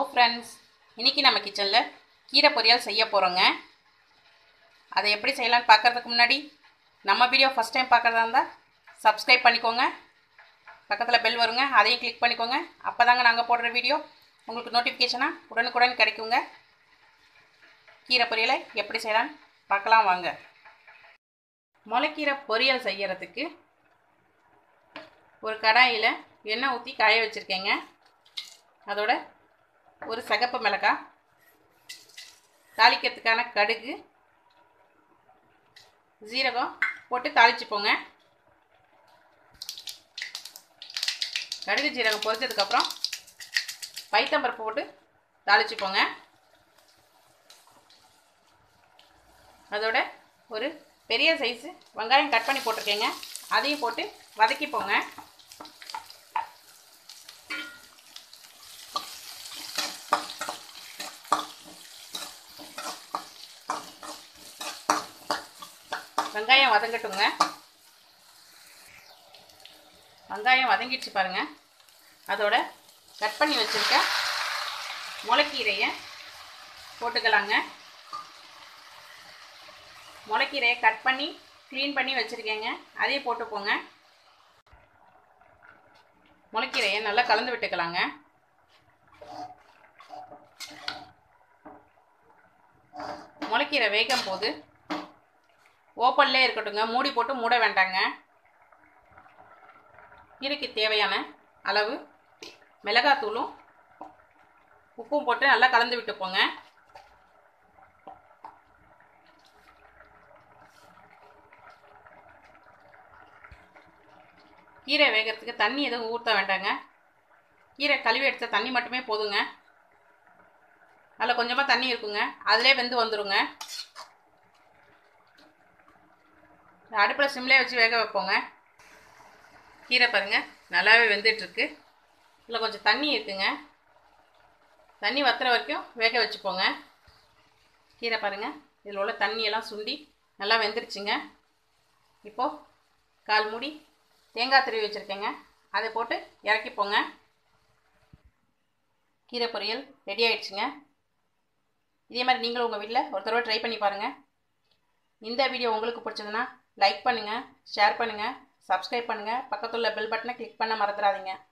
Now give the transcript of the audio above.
friends இன்றைக்கி நம்ம கிச்சனில் கீரை பொரியல் செய்ய போகிறோங்க அதை எப்படி செய்யலாம்னு பார்க்கறதுக்கு முன்னாடி நம்ம வீடியோ ஃபஸ்ட் டைம் பார்க்குறதா இருந்தால் சப்ஸ்கிரைப் பண்ணிக்கோங்க பக்கத்தில் பெல் வருங்க அதையும் கிளிக் பண்ணிக்கோங்க அப்போ தாங்க நாங்கள் போடுற வீடியோ உங்களுக்கு நோட்டிஃபிகேஷனாக உடனுக்குடன் கிடைக்குங்க கீரை பொரியலை எப்படி செய்யலாம்னு பார்க்கலாம் வாங்க முளைக்கீரை பொரியல் செய்யறதுக்கு ஒரு கடாயில் எண்ணெய் ஊற்றி காய வச்சுருக்கேங்க அதோட ஒரு சகப்பு மிளகாய் தாளிக்கிறதுக்கான கடுகு ஜீரகம் போட்டு தாளிச்சுப்போங்க கடுகு ஜீரகம் பொரிச்சதுக்கப்புறம் பைத்தம்பருப்பு போட்டு தாளிச்சுப்போங்க அதோட ஒரு பெரிய சைஸு வெங்காயம் கட் பண்ணி போட்டிருக்கேங்க அதையும் போட்டு வதக்கிப்போங்க வெங்காயம் வதங்கட்டுங்க வெங்காயம் வதங்கிடுச்சு பாருங்க அதோட கட் பண்ணி வச்சுருக்க முளைக்கீரையை போட்டுக்கலாங்க முளைக்கீரையை கட் பண்ணி க்ளீன் பண்ணி வச்சுருக்கேங்க அதையும் போட்டுப்போங்க முளைக்கீரையை நல்லா கலந்து விட்டுக்கலாங்க முளைக்கீரை வேகும் போது ஓப்பன்லே இருக்கட்டுங்க மூடி போட்டு மூட வேண்டாங்க கீரைக்கு தேவையான அளவு மிளகாத்தூளும் உப்பும் போட்டு நல்லா கலந்து விட்டுப்போங்க கீரை வேகிறதுக்கு தண்ணி எதுவும் ஊற்ற வேண்டாங்க கீரை கழுவி எடுத்த தண்ணி மட்டுமே போதுங்க அதில் கொஞ்சமாக தண்ணி இருக்குங்க அதிலே வெந்து வந்துடுங்க அடுப்பில் சிம்லேயே வச்சு வேக வைப்போங்க கீரை பாருங்கள் நல்லாவே வெந்துட்டுருக்கு இதில் கொஞ்சம் தண்ணி இருக்குங்க தண்ணி வத்துற வரைக்கும் வேக வச்சுப்போங்க கீரை பாருங்கள் இதில் உள்ள தண்ணியெல்லாம் சுண்டி நல்லா வெந்துருச்சுங்க இப்போது கால் மூடி தேங்காய் துருவி வச்சுருக்கேங்க அதை போட்டு இறக்கிப்போங்க கீரை பொரியல் ரெடி ஆயிடுச்சுங்க இதே மாதிரி நீங்களும் உங்கள் வீட்டில் ஒரு தடவை ட்ரை பண்ணி பாருங்கள் இந்த வீடியோ உங்களுக்கு பிடிச்சதுன்னா லைக் பண்ணுங்கள் ஷேர் பண்ணுங்கள் சப்ஸ்கிரைப் பண்ணுங்கள் பக்கத்தில் உள்ள பெல் பட்டனை கிளிக் பண்ண மறந்துடாதீங்க